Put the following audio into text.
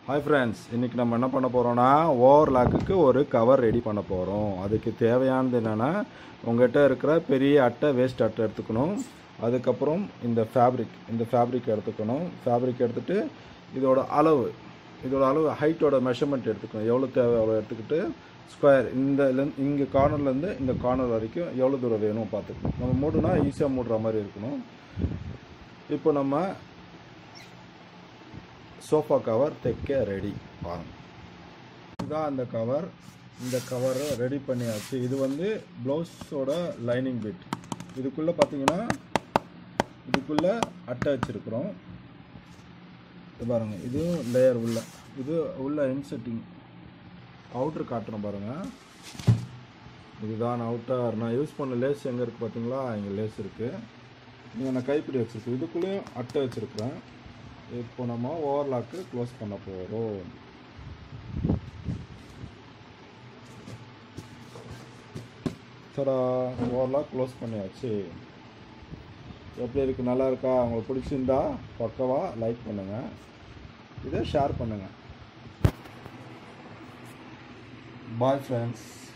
hi friends இன்றைக்கி நம்ம என்ன பண்ண போகிறோன்னா ஓவர்லாக்குக்கு ஒரு கவர் ரெடி பண்ண போகிறோம் அதுக்கு தேவையானது என்னென்னா உங்கள்கிட்ட இருக்கிற பெரிய அட்டை வேஸ்ட் அட்டை எடுத்துக்கணும் அதுக்கப்புறம் இந்த ஃபேப்ரிக் இந்த ஃபேப்ரிக் எடுத்துக்கணும் ஃபேப்ரிக் எடுத்துகிட்டு இதோட அளவு இதோட அளவு ஹைட்டோட மெஷர்மெண்ட் எடுத்துக்கணும் எவ்வளோ தேவை அவ்வளோ எடுத்துக்கிட்டு ஸ்கொயர் இந்த இங்கே கார்னர்லேருந்து இந்த கார்னர் வரைக்கும் எவ்வளோ தூரம் வேணும் பார்த்துக்கணும் நம்ம மூடுனா ஈஸியாக மூடுற மாதிரி இருக்கணும் இப்போ நம்ம சோஃபா கவர் தைக்க ரெடி பாருங்க இதுதான் அந்த கவர் இந்த கவரை ரெடி பண்ணியாச்சு இது வந்து ப்ளவுஸோட லைனிங் பிட் இதுக்குள்ளே பார்த்தீங்கன்னா இதுக்குள்ளே அட்டை வச்சுருக்குறோம் இது பாருங்க இது லேயர் உள்ள இது உள்ள இன்செட்டிங் அவுட்ரு காட்டுறோம் பாருங்கள் இதுதான் அவுட்டர் நான் யூஸ் பண்ண லேஸ் எங்கே இருக்குது பார்த்தீங்களா இங்கே லேஸ் இருக்குது இங்கே நான் கைப்பிடி வச்சுருக்கேன் இதுக்குள்ளேயும் அட்டை வச்சுருக்கிறேன் இப்போ நம்ம ஓவர்லாக்கு க்ளோஸ் பண்ண போகிறோம் சரா ஓவர்லாக் க்ளோஸ் பண்ணியாச்சு எப்படி இருக்குது நல்லா இருக்கா உங்களுக்கு பிடிச்சிருந்தா பக்கவாக லைக் பண்ணுங்கள் இதை ஷேர் பண்ணுங்கள் பாய் ஃப்ரெண்ட்ஸ்